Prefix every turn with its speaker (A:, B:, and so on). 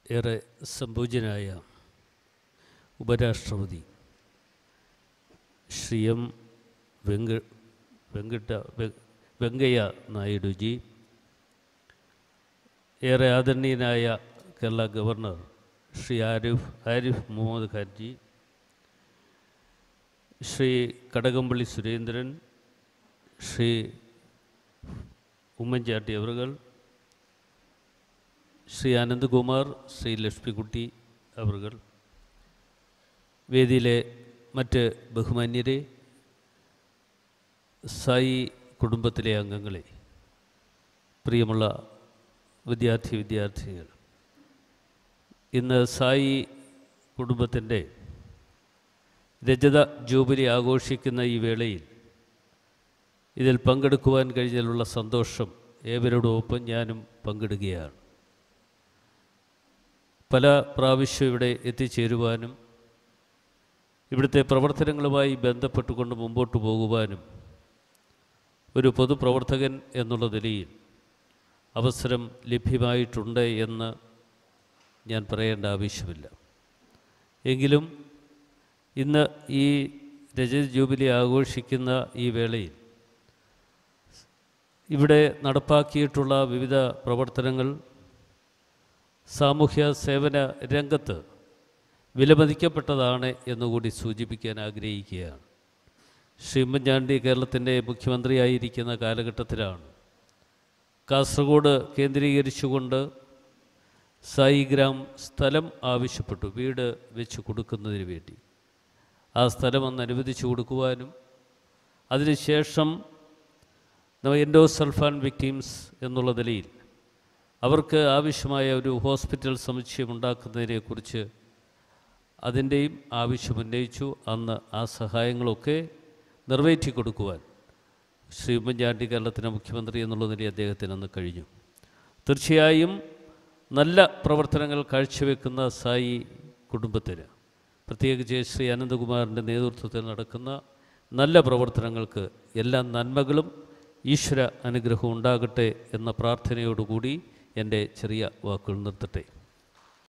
A: ഏറെ സംപൂജ്യനായ ഉപരാഷ്ട്രപതി ശ്രീ എം വെങ്ക വെങ്കിട്ട വെ- വെങ്കയ്യ നായിഡുജി ഏറെ ആദരണീയനായ കേരള ഗവർണർ ശ്രീ ആരിഫ് ആരിഫ് മുഹമ്മദ് ഖാൻജി ശ്രീ കടകംപള്ളി സുരേന്ദ്രൻ ശ്രീ ഉമ്മൻചാണ്ടി അവറുകൾ ശ്രീ ആനന്ദ്കുമാർ ശ്രീ ലക്ഷ്മിക്കുട്ടി അവറുകൾ വേദിയിലെ മറ്റ് ബഹുമാന്യരെ സായി കുടുംബത്തിലെ അംഗങ്ങളെ പ്രിയമുള്ള വിദ്യാർത്ഥി വിദ്യാർത്ഥികൾ ഇന്ന് സായി കുടുംബത്തിൻ്റെ രജത ജൂബിലി ആഘോഷിക്കുന്ന ഈ വേളയിൽ ഇതിൽ പങ്കെടുക്കുവാൻ കഴിഞ്ഞതിലുള്ള സന്തോഷം ഏവരോടൊപ്പം ഞാനും പങ്കിടുകയാണ് പല പ്രാവശ്യം ഇവിടെ എത്തിച്ചേരുവാനും ഇവിടുത്തെ പ്രവർത്തനങ്ങളുമായി ബന്ധപ്പെട്ടുകൊണ്ട് മുമ്പോട്ട് പോകുവാനും ഒരു പൊതുപ്രവർത്തകൻ എന്നുള്ള നിലയിൽ അവസരം ലഭ്യമായിട്ടുണ്ട് എന്ന് ഞാൻ പറയേണ്ട ആവശ്യമില്ല എങ്കിലും ഇന്ന് ഈ രജത ജൂബിലി ആഘോഷിക്കുന്ന ഈ വേളയിൽ ഇവിടെ നടപ്പാക്കിയിട്ടുള്ള വിവിധ പ്രവർത്തനങ്ങൾ സാമൂഹ്യ സേവന രംഗത്ത് വിലമതിക്കപ്പെട്ടതാണ് എന്നുകൂടി സൂചിപ്പിക്കാൻ ആഗ്രഹിക്കുകയാണ് ശ്രീ ഉമ്മൻചാണ്ടി കേരളത്തിൻ്റെ മുഖ്യമന്ത്രിയായിരിക്കുന്ന കാലഘട്ടത്തിലാണ് കാസർഗോഡ് കേന്ദ്രീകരിച്ചുകൊണ്ട് സായിഗ്രാം സ്ഥലം ആവശ്യപ്പെട്ടു വീട് വെച്ച് കൊടുക്കുന്നതിന് വേണ്ടി ആ സ്ഥലം ഒന്ന് അനുവദിച്ചു കൊടുക്കുവാനും അതിനുശേഷം എൻഡോസൾഫാൻ വിക്ടീംസ് എന്നുള്ള നിലയിൽ അവർക്ക് ആവശ്യമായ ഒരു ഹോസ്പിറ്റൽ സമുച്ചയം ഉണ്ടാക്കുന്നതിനെക്കുറിച്ച് അതിൻ്റെയും ആവശ്യം ഉന്നയിച്ചു അന്ന് ആ സഹായങ്ങളൊക്കെ നിറവേറ്റി കൊടുക്കുവാൻ ശ്രീ ഉമ്മൻചാണ്ടി കേരളത്തിൻ്റെ മുഖ്യമന്ത്രി എന്നുള്ള നിലയിൽ അദ്ദേഹത്തിന് അന്ന് കഴിഞ്ഞു തീർച്ചയായും നല്ല പ്രവർത്തനങ്ങൾ കാഴ്ചവെക്കുന്ന സായി കുടുംബത്തിന് പ്രത്യേകിച്ച് ശ്രീ അനന്തകുമാറിൻ്റെ നേതൃത്വത്തിൽ നടക്കുന്ന നല്ല പ്രവർത്തനങ്ങൾക്ക് എല്ലാ നന്മകളും ഈശ്വര അനുഗ്രഹം ഉണ്ടാകട്ടെ എന്ന പ്രാർത്ഥനയോടുകൂടി എൻ്റെ ചെറിയ വാക്കുകൾ നിർത്തട്ടെ